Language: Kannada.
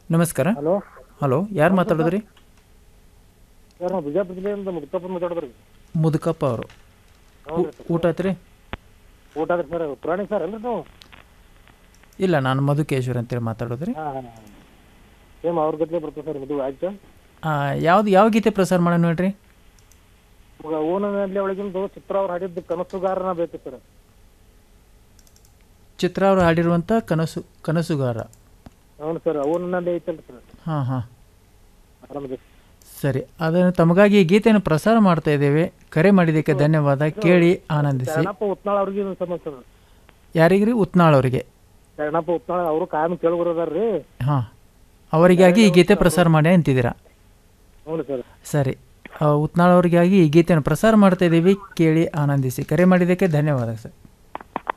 ನಮಸ್ಕಾರ ಹಲೋ ಹಲೋ ಯಾರು ಮಾತಾಡೋದ್ರಿ ಸರ್ ನಾವು ಬಿಜಾಪುರ ಜಿಲ್ಲೆಯಿಂದ ಮುಕ್ತಾಪುರ ಮಾತಾಡಿದ್ರಿ ಮುದುಕಪ್ಪ ಅವರು ಹೌದು ಸರ್ ಊಟ ಆಯ್ತು ರೀ ಊಟ ಆದ್ರೆ ಸರ್ ಪುರಾಣಿಕ್ ಸರ್ ಅಲ್ರಿ ನೀವು ಇಲ್ಲ ನಾನು ಮಧುಕೇಶ್ವರ್ ಅಂತೇಳಿ ಮಾತಾಡೋದ್ರಿ ಹಾಂ ಹಾಂ ಸೇಮ್ ಅವ್ರ ಗಟ್ಲೆ ಬರ್ತದೆ ಸರ್ ಇದು ಆಯ್ತು ಯಾವ್ದು ಯಾವ ಗೀತೆ ಪ್ರಸಾರ ಮಾಡೋಣ ನೋಡ್ರಿ ಇವಾಗ ಓನಲ್ಲಿ ಒಳಗಿಂದು ಚಿತ್ರ ಅವ್ರು ಹಾಡಿದ್ದು ಕನಸುಗಾರನ ಬೇಕು ಸರ್ ಚಿತ್ರ ಅವರು ಹಾಡಿರುವಂಥ ಕನಸು ಕನಸುಗಾರ ಹೌದು ಸರ್ ಓನಲ್ಲಿ ಐತಲ್ರಿ ಸರ್ ಹಾಂ ಹಾಂ ಆರಾಮದ ಸರಿ ಅದನ್ನು ತಮಗಾಗಿ ಈ ಗೀತೆಯನ್ನು ಪ್ರಸಾರ ಮಾಡ್ತಾ ಇದ್ದೇವೆ ಕರೆ ಮಾಡಿದ್ದಕ್ಕೆ ಧನ್ಯವಾದ ಕೇಳಿ ಆನಂದಿಸಿ ಶರಣಪ್ಪ ಉತ್ನಾಳ್ ಅವ್ರಿಗೆ ಇದು ಸಂಬಂಧ ಸರ್ ಯಾರಿಗ್ರಿ ಉತ್ನಾಳ್ ಅವರಿಗೆ ಶರಣಪ್ಪ ಉತ್ನಾಳ್ ಅವರು ಕಾಯಂ ಕೇಳುಗರದಾರ್ರಿ ಹಾಂ ಅವರಿಗಾಗಿ ಈ ಗೀತೆ ಪ್ರಸಾರ ಮಾಡಿ ಅಂತಿದ್ದೀರಾ ಹ್ಞೂ ಸರ್ ಸರಿ ಆ, ಉತ್ನಾಳ್ ಅವರಿಗಾಗಿ ಈ ಗೀತೆಯನ್ನು ಪ್ರಸಾರ ಮಾಡ್ತಾ ಇದ್ದೀವಿ ಕೇಳಿ ಆನಂದಿಸಿ ಕರೆ ಮಾಡಿದ್ದಕ್ಕೆ ಧನ್ಯವಾದ ಸರ್